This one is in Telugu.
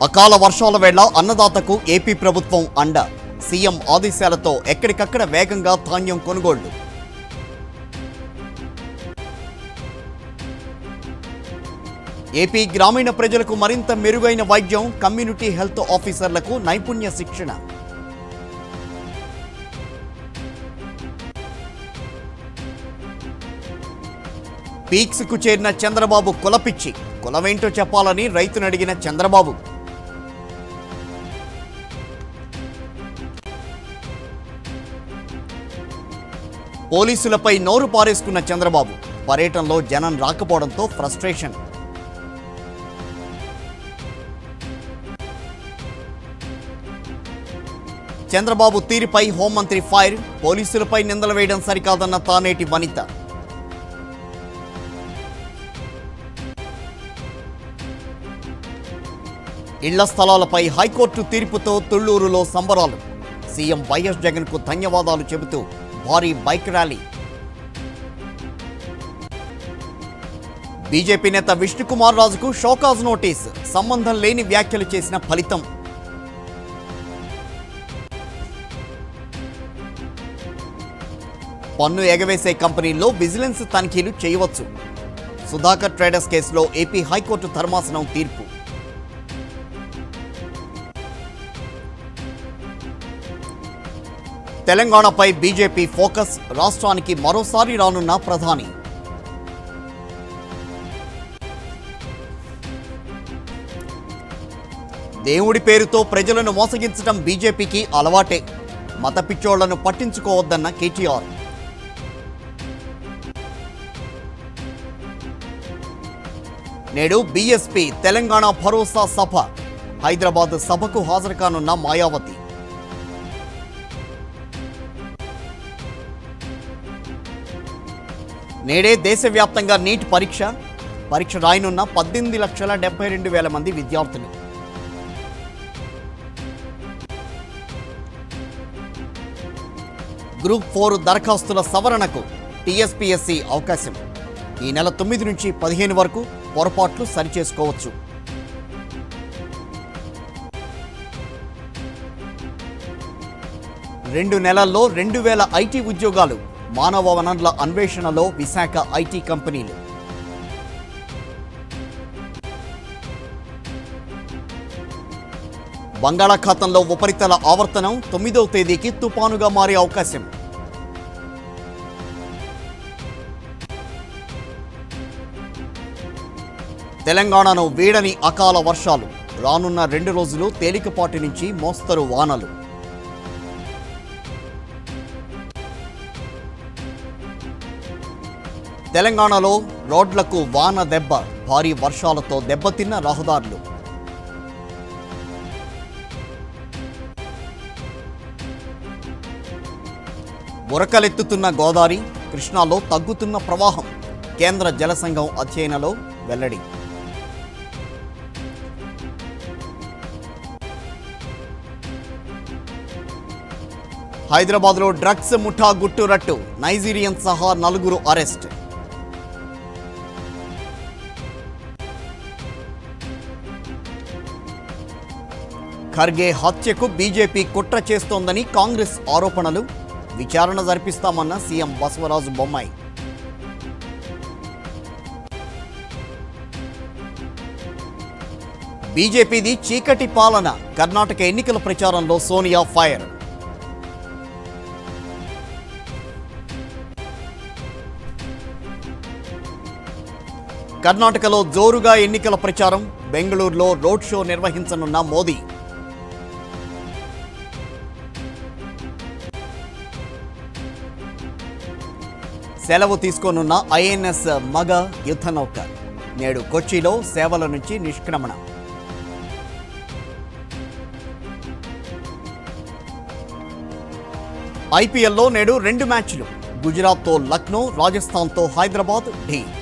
అకాల వర్షాల వేళ అన్నదాతకు ఏపీ ప్రభుత్వం అండ సీఎం ఆదేశాలతో ఎక్కడికక్కడ వేగంగా ధాన్యం కొనుగోళ్లు ఏపీ గ్రామీణ ప్రజలకు మరింత మెరుగైన వైద్యం కమ్యూనిటీ హెల్త్ ఆఫీసర్లకు నైపుణ్య శిక్షణ పీక్స్ కు చేరిన చంద్రబాబు కులపిచ్చి కులమేంటో చెప్పాలని రైతును అడిగిన చంద్రబాబు పోలీసులపై నోరు పారేసుకున్న చంద్రబాబు పర్యటనలో జనం రాకపోవడంతో ఫ్రస్ట్రేషన్ చంద్రబాబు తీరుపై హోంమంత్రి ఫైర్ పోలీసులపై నిందలు వేయడం సరికాదన్న తానేటి వనిత ఇళ్ల స్థలాలపై హైకోర్టు తీర్పుతో తుళ్లూరులో సంబరాలు సీఎం వైఎస్ జగన్కు ధన్యవాదాలు చెబుతూ భారీ బైక్ ర్యాలీ బీజేపీ నేత విష్ణుకుమార్ రాజుకు షోకాజ్ నోటీస్ సంబంధం లేని వ్యాఖ్యలు చేసిన ఫలితం పన్ను ఎగవేసే కంపెనీల్లో విజిలెన్స్ తనిఖీలు చేయవచ్చు సుధాకర్ ట్రేడర్స్ కేసులో ఏపీ హైకోర్టు ధర్మాసనం తీర్పు తెలంగాణపై బీజేపీ ఫోకస్ రాష్ట్రానికి మరోసారి రానున్న ప్రధాని దేవుడి పేరుతో ప్రజలను మోసగించడం బీజేపీకి అలవాటే మత పిచ్చోళ్లను పట్టించుకోవద్దన్న కేటీఆర్ నేడు బీఎస్పీ తెలంగాణ భరోసా సభ హైదరాబాద్ సభకు హాజరు కానున్న మాయావతి నేడే దేశవ్యాప్తంగా నీట్ పరీక్ష పరీక్ష రాయనున్న పద్దెనిమిది లక్షల డెబ్బై రెండు వేల మంది విద్యార్థులు గ్రూప్ ఫోర్ దరఖాస్తుల సవరణకు టీఎస్పీఎస్సీ అవకాశం ఈ నెల తొమ్మిది నుంచి పదిహేను వరకు పొరపాట్లు సరిచేసుకోవచ్చు రెండు నెలల్లో రెండు వేల ఐటీ ఉద్యోగాలు మానవ వనరుల అన్వేషణలో విశాఖ ఐటీ కంపెనీలు బంగాళాఖాతంలో ఉపరితల ఆవర్తనం తొమ్మిదవ తేదీకి తుపానుగా మారే అవకాశం తెలంగాణను వీడని అకాల వర్షాలు రానున్న రెండు రోజులు తేలికపాటి నుంచి మోస్తరు వానలు తెలంగాణలో రోడ్లకు వాన దెబ్బ భారీ వర్షాలతో దెబ్బతిన్న రహదారులు బురకలెత్తుతున్న గోదావరి కృష్ణాలో తగ్గుతున్న ప్రవాహం కేంద్ర జలసంఘం అధ్యయనలో వెల్లడి హైదరాబాద్లో డ్రగ్స్ ముఠా గుట్టురట్టు నైజీరియన్ సహా నలుగురు అరెస్ట్ ఖర్గే హత్యకు బీజేపీ కుట్ర చేస్తోందని కాంగ్రెస్ ఆరోపణలు విచారణ జరిపిస్తామన్న సీఎం బసవరాజు బొమ్మాయి బీజేపీది చీకటి పాలన కర్ణాటక ఎన్నికల ప్రచారంలో సోనియా ఫైర్ కర్ణాటకలో జోరుగా ఎన్నికల ప్రచారం బెంగళూరులో రోడ్ షో నిర్వహించనున్న మోదీ సెలవు తీసుకోనున్న ఐఎన్ఎస్ మగ యుద్ధ నౌక నేడు కొచ్చిలో సేవల నుంచి నిష్క్రమణ ఐపీఎల్లో నేడు రెండు మ్యాచ్లు గుజరాత్తో లక్నో రాజస్థాన్తో హైదరాబాద్ ఢీ